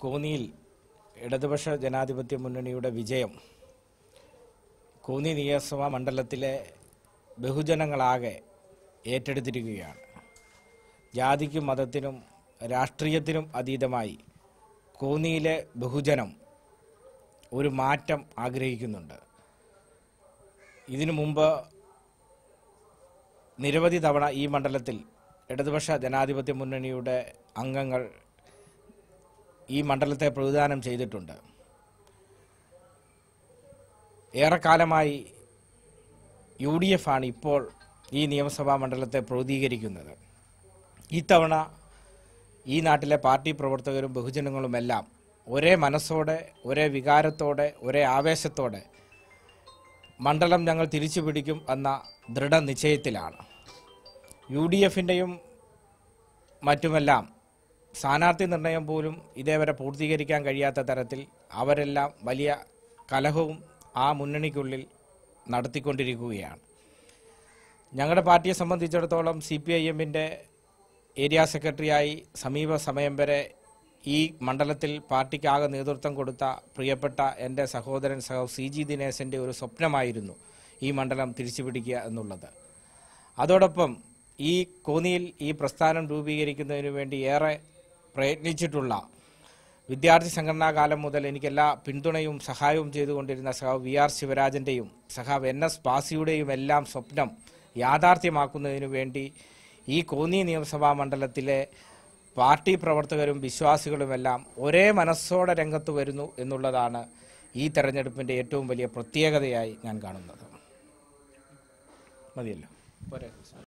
കോന്നിയിൽ ഇടതുപക്ഷ ജനാധിപത്യ മുന്നണിയുടെ വിജയം കോന്നി നിയമസഭാ മണ്ഡലത്തിലെ ബഹുജനങ്ങളാകെ ഏറ്റെടുത്തിരിക്കുകയാണ് ജാതിക്കും മതത്തിനും രാഷ്ട്രീയത്തിനും അതീതമായി കോന്നിയിലെ ബഹുജനം ഒരു മാറ്റം ആഗ്രഹിക്കുന്നുണ്ട് ഇതിനു മുമ്പ് നിരവധി തവണ ഈ മണ്ഡലത്തിൽ ഇടതുപക്ഷ ജനാധിപത്യ മുന്നണിയുടെ അംഗങ്ങൾ ഈ മണ്ഡലത്തെ പ്രതിദാനം ചെയ്തിട്ടുണ്ട് ഏറെക്കാലമായി യു ഡി എഫ് ആണ് ഇപ്പോൾ ഈ നിയമസഭാ മണ്ഡലത്തെ പ്രതികരിക്കുന്നത് ഇത്തവണ ഈ നാട്ടിലെ പാർട്ടി പ്രവർത്തകരും ബഹുജനങ്ങളുമെല്ലാം ഒരേ മനസ്സോടെ ഒരേ വികാരത്തോടെ ഒരേ ആവേശത്തോടെ മണ്ഡലം ഞങ്ങൾ തിരിച്ചു പിടിക്കും എന്ന ദൃഢനിശ്ചയത്തിലാണ് യു ഡി എഫിൻ്റെയും മറ്റുമെല്ലാം സ്ഥാനാർത്ഥി നിർണയം പോലും ഇതേവരെ പൂർത്തീകരിക്കാൻ കഴിയാത്ത തരത്തിൽ അവരെല്ലാം വലിയ കലഹവും ആ മുന്നണിക്കുള്ളിൽ നടത്തിക്കൊണ്ടിരിക്കുകയാണ് ഞങ്ങളുടെ പാർട്ടിയെ സംബന്ധിച്ചിടത്തോളം സി പി ഐ എമ്മിൻ്റെ ഏരിയ സെക്രട്ടറിയായി സമീപ സമയം വരെ ഈ മണ്ഡലത്തിൽ പാർട്ടിക്കാകെ നേതൃത്വം കൊടുത്ത പ്രിയപ്പെട്ട എൻ്റെ സഹോദരൻ സഹോ സി ജി ദിനേശൻ്റെ ഒരു സ്വപ്നമായിരുന്നു ഈ മണ്ഡലം തിരിച്ചുപിടിക്കുക എന്നുള്ളത് അതോടൊപ്പം ഈ കോന്നിയിൽ ഈ പ്രസ്ഥാനം രൂപീകരിക്കുന്നതിന് വേണ്ടി ഏറെ പ്രയത്നിച്ചിട്ടുള്ള വിദ്യാർത്ഥി സംഘടനാ കാലം മുതൽ എനിക്ക് എല്ലാ പിന്തുണയും സഹായവും ചെയ്തുകൊണ്ടിരുന്ന സഹാവ് വി ആർ ശിവരാജൻ്റെയും സഹാവ് എൻ എസ് ബാസിയുടെയും എല്ലാം സ്വപ്നം യാഥാർത്ഥ്യമാക്കുന്നതിനു വേണ്ടി ഈ കോന്നി നിയമസഭാ മണ്ഡലത്തിലെ പാർട്ടി പ്രവർത്തകരും വിശ്വാസികളുമെല്ലാം ഒരേ മനസ്സോടെ രംഗത്ത് വരുന്നു എന്നുള്ളതാണ് ഈ തെരഞ്ഞെടുപ്പിൻ്റെ ഏറ്റവും വലിയ പ്രത്യേകതയായി ഞാൻ കാണുന്നത് മതിയല്ലോ പോരെ